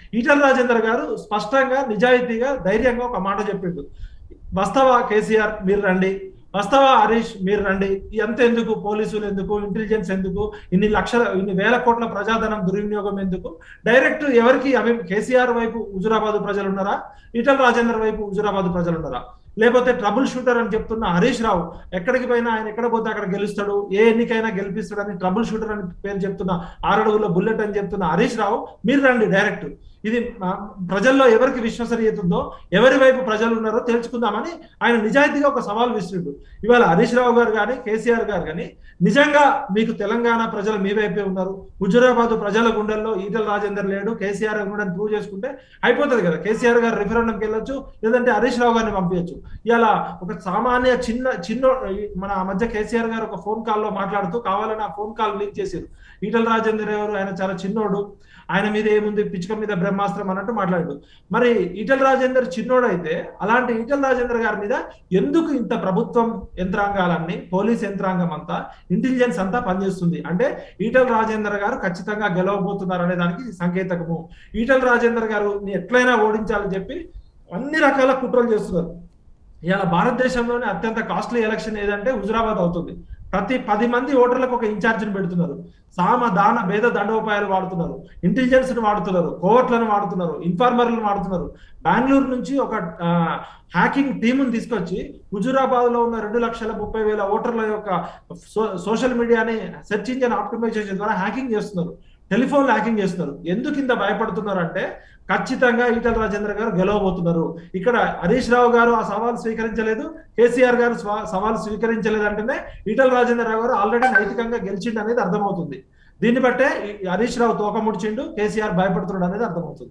ఈటల రాజేందర్ గారు స్పష్టంగా నిజాయితీగా ధైర్యంగా ఒక మాట చెప్పిండు వస్తావా కేసీఆర్ మీరు రండి వస్తావా హరీష్ మీరు రండి ఎంత ఎందుకు పోలీసులు ఎందుకు ఇంటెలిజెన్స్ ఎందుకు ఇన్ని లక్షల ఇన్ని వేల కోట్ల ప్రజాధనం దుర్వినియోగం ఎందుకు డైరెక్ట్ ఎవరికి అవి కేసీఆర్ వైపు హుజురాబాద్ ప్రజలు ఉన్నారా ఈటల రాజేందర్ వైపు హుజురాబాద్ ప్రజలు ఉన్నారా లేకపోతే ట్రబుల్ షూటర్ అని చెప్తున్న హరీష్ రావు ఎక్కడికి పోయినా ఆయన ఎక్కడ పోతే అక్కడ గెలుస్తాడు ఏ ఎన్నికైనా గెలిపిస్తాడని ట్రబుల్ షూటర్ అని పేరు చెప్తున్న ఆరడుగుల బుల్లెట్ అని చెప్తున్న హరీష్ రావు మీరు రండి డైరెక్ట్ ఇది ఆ, ప్రజల్లో ఎవరికి విశ్వసనీయత ఉందో ఎవరి వైపు ప్రజలు ఉన్నారో తెలుసుకుందామని ఆయన నిజాయితీగా ఒక సవాల్ విసిరిండు ఇవాళ హరీష్ రావు గారు కానీ కేసీఆర్ గారు కానీ నిజంగా మీకు తెలంగాణ ప్రజలు మీ వైపే ఉన్నారు హుజురాబాద్ ప్రజల గుండెల్లో ఈటల రాజేందర్ లేడు కేసీఆర్ కూడా ప్రూవ్ చేసుకుంటే అయిపోతుంది కదా కేసీఆర్ గారు రిఫరెండంకి వెళ్ళొచ్చు లేదంటే హరీష్ రావు గారిని పంపించచ్చు ఇలా ఒక సామాన్య చిన్న చిన్న మన మధ్య కేసీఆర్ గారు ఒక ఫోన్ కాల్లో మాట్లాడుతూ కావాలని ఆ ఫోన్ కాల్ లీక్ చేశారు ఈటల రాజేందర్ ఎవరు ఆయన చాలా చిన్నోడు ఆయన మీద ఏముంది పిచ్చుక మీద బ్రహ్మాస్త్రం అన్నట్టు మాట్లాడు మరి ఈటల రాజేందర్ చిన్నోడు అయితే అలాంటి ఈటల రాజేందర్ గారి మీద ఎందుకు ఇంత ప్రభుత్వం యంత్రాంగాలన్నీ పోలీస్ యంత్రాంగం అంతా ఇంటెలిజెన్స్ అంతా పనిచేస్తుంది అంటే ఈటల రాజేందర్ గారు ఖచ్చితంగా గెలవబోతున్నారు అనే దానికి ఇది సంకేతకము ఈటల రాజేందర్ గారు ఎట్లయినా ఓడించాలని చెప్పి అన్ని రకాల కుట్రలు చేస్తున్నారు ఇవాళ భారతదేశంలోనే అత్యంత కాస్ట్లీ ఎలక్షన్ ఏదంటే హుజురాబాద్ అవుతుంది ప్రతి పది మంది ఓటర్లకు ఒక ఇన్ఛార్జిని పెడుతున్నారు సామ దాన భేద దండోపాయాలు వాడుతున్నారు ఇంటెలిజెన్స్ ని వాడుతున్నారు కోవర్ట్లను వాడుతున్నారు ఇన్ఫార్మర్లను వాడుతున్నారు బెంగళూరు నుంచి ఒక హ్యాకింగ్ టీముని తీసుకొచ్చి హుజురాబాద్ లో ఉన్న రెండు లక్షల ముప్పై వేల ఓటర్ల యొక్క సో- సోషల్ మీడియాని సెర్చ్ ఇంజిన్ ఆప్టిమైజేషన్ ద్వారా హ్యాకింగ్ చేస్తున్నారు టెలిఫోన్ హ్యాకింగ్ చేస్తున్నారు ఎందుకు ఇంత భయపడుతున్నారు అంటే ఖచ్చితంగా ఈటల రాజేంద్ర గారు గెలవబోతున్నారు ఇక్కడ హరీష్ రావు గారు ఆ సవాల్ స్వీకరించలేదు కేసీఆర్ గారు స్వా- సవాల్ స్వీకరించలేదు అంటేనే ఈటల రాజేంద్ర రావు గారు ఆల్రెడీ నైతికంగా గెలిచిండు అనేది అర్థమవుతుంది దీన్ని బట్టే ఈ హరీష్ రావు తోక ముడిచిండు కేసీఆర్ భయపడుతున్నాడు అనేది అర్థమవుతుంది